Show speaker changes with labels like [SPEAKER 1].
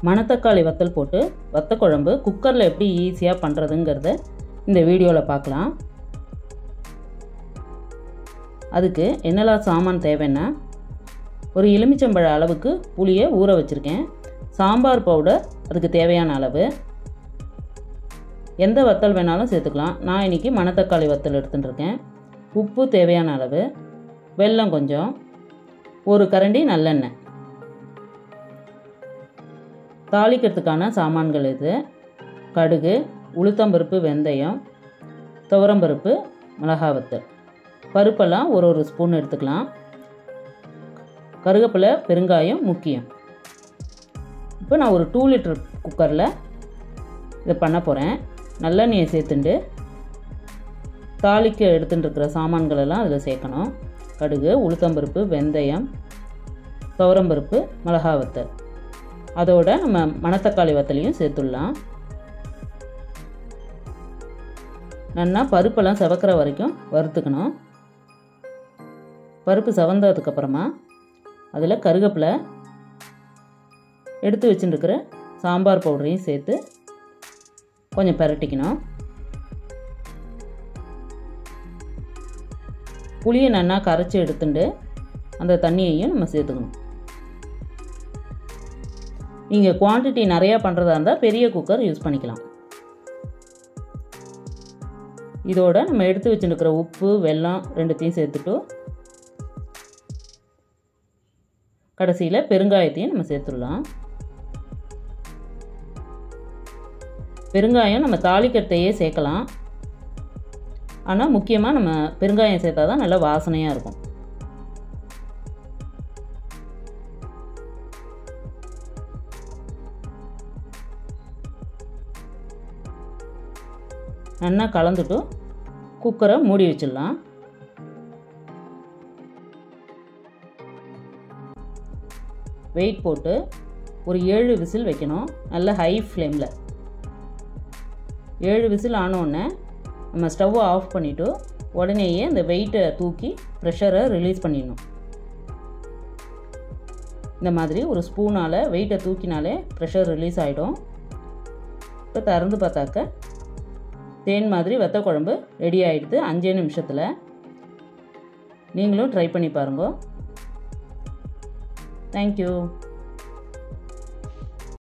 [SPEAKER 1] மணத்தக்காளி வத்தல் போட்டு வத்த குழம்பு குக்கரில் எப்படி ஈஸியாக பண்ணுறதுங்கிறத இந்த வீடியோவில் பார்க்கலாம் அதுக்கு என்னெல்லாம் சாமான் தேவைன்னா ஒரு எலுமிச்சம்பழ அளவுக்கு புளியை ஊற வச்சுருக்கேன் சாம்பார் பவுடர் அதுக்கு தேவையான அளவு எந்த வத்தல் வேணாலும் சேர்த்துக்கலாம் நான் இன்றைக்கி மணத்தக்காளி வத்தல் எடுத்துட்டுருக்கேன் உப்பு தேவையான அளவு வெல்லம் கொஞ்சம் ஒரு கரண்டி நல்லெண்ணெய் தாளிக்கிறதுக்கான சாமான்கள் இது கடுகு உளுத்தம்பருப்பு வெந்தயம் துவரம்பருப்பு மிளகாய் வத்தல் பருப்பெல்லாம் ஒரு ஒரு ஸ்பூன் எடுத்துக்கலாம் கருவேப்பிலை பெருங்காயம் முக்கியம் இப்போ நான் ஒரு டூ லிட்டர் குக்கரில் இதை பண்ண போகிறேன் நல்லெண்ணெயை சேர்த்துண்டு தாளிக்க எடுத்துட்டு இருக்கிற சாமான்களெல்லாம் அதில் சேர்க்கணும் கடுகு உளுத்தம்பருப்பு வெந்தயம் துவரம்பருப்பு மிளகா வத்தல் அதோட நம்ம மணத்தக்காளி வத்தலையும் சேர்த்துடலாம் நல்லா பருப்பெல்லாம் செவக்கிற வரைக்கும் வறுத்துக்கணும் பருப்பு செவந்ததுக்கப்புறமா அதில் கருவேப்பிலை எடுத்து வச்சுட்டுருக்கிற சாம்பார் பவுடரையும் சேர்த்து கொஞ்சம் பரட்டிக்கணும் புளியை நல்லா கரைச்சி எடுத்துட்டு அந்த தண்ணியையும் நம்ம சேர்த்துக்கணும் நீங்கள் குவான்டிட்டி நிறையா பண்ணுறதா இருந்தால் பெரிய குக்கர் யூஸ் பண்ணிக்கலாம் இதோட நம்ம எடுத்து வச்சுருக்கிற உப்பு வெல்லம் ரெண்டுத்தையும் சேர்த்துட்டு கடைசியில் பெருங்காயத்தையும் நம்ம சேர்த்துடலாம் பெருங்காயம் நம்ம தாளிக்கிறதையே சேர்க்கலாம் ஆனால் முக்கியமாக நம்ம பெருங்காயம் சேர்த்தா தான் நல்லா வாசனையாக இருக்கும் நல்லா கலந்துட்டு குக்கரை மூடி வச்சிடலாம் வெயிட் போட்டு ஒரு ஏழு விசில் வைக்கணும் நல்ல ஹை ஃப்ளேமில் ஏழு விசில் ஆனோடனே நம்ம ஸ்டவ்வை ஆஃப் பண்ணிவிட்டு உடனேயே அந்த வெயிட்டை தூக்கி ப்ரெஷரை ரிலீஸ் பண்ணிடணும் இந்த மாதிரி ஒரு ஸ்பூனால் வெயிட்டை தூக்கினாலே ப்ரெஷர் ரிலீஸ் ஆகிடும் இப்போ திறந்து பார்த்தாக்க தேன் மாதிரி வத்த குழம்பு ரெடி ஆகிடுது அஞ்சே நிமிஷத்தில் நீங்களும் ட்ரை பண்ணி பாருங்க தேங்க்யூ